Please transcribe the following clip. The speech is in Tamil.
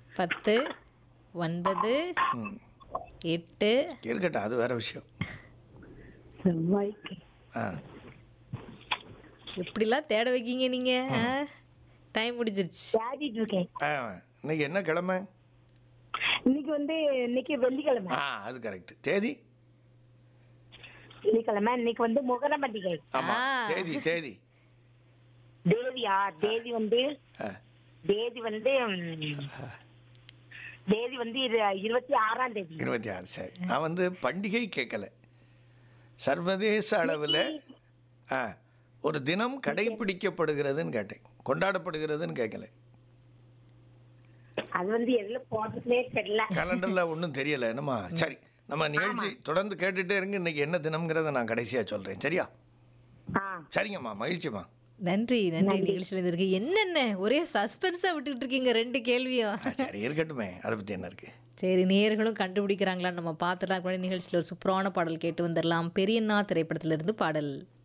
பத்து ஒன்பது எட்டு இருக்கட்டும் அது வேற விஷயம் செவ்வாய்க்கு ஆ எப்படிலாம் தேட வைக்கீங்க நீங்க டைம் முடிஞ்சிருச்சு தேடிட்டு இருக்கேன் ஆ இன்னைக்கு என்ன கிழமை இன்னைக்கு வந்து இன்னைக்கு வெள்ளிக்கிழமை ஆ அது கரெக்ட் தேதி வெள்ளிக்கிழமை இன்னைக்கு வந்து முகர பண்டிகை ஆமா ஆ. தேதி தேதி தேதியா தேதி வந்து ஆ தேதி வந்து ம், தேதி வந்து இரு- இருபத்தி ஆறாம் தேதி இருபத்தி ஆறு சரி நான் வந்து பண்டிகை கேட்கல சர்வதேச அளவில் ஆ ஒரு தினம் கடைபிடிக்கப்படுகிறதுன்னு கேட்டேன் கொண்டாடப்படுகிறதுன்னு கேட்கல அது வந்து எதுல போடுறதுனே தெரியல கேலண்டரில் ஒன்றும் தெரியல என்னம்மா சரி நம்ம நிகழ்ச்சி தொடர்ந்து கேட்டுட்டே இருங்க இன்னைக்கு என்ன தினம்ங்கிறத நான் கடைசியாக சொல்கிறேன் சரியா ஆ சரிங்கம்மா மகிழ்ச்சிம்மா நன்றி நன்றி நிகழ்ச்சியில் இருக்கு என்னென்ன ஒரே சஸ்பென்ஸா விட்டுக்கிட்டு இருக்கீங்க ரெண்டு கேள்வியும் ஆ, சரி இருக்கட்டுமே அதை பற்றி என்ன இருக்குது சரி நேயர்களும் கண்டுபிடிக்கிறாங்களான்னு நம்ம பார்த்துலாம் கூட நிகழ்ச்சியில் ஒரு சூப்பரான பாடல் கேட்டு வந்துடலாம் பெரியண்ணா திரைப்படத்திலிருந்து பாடல்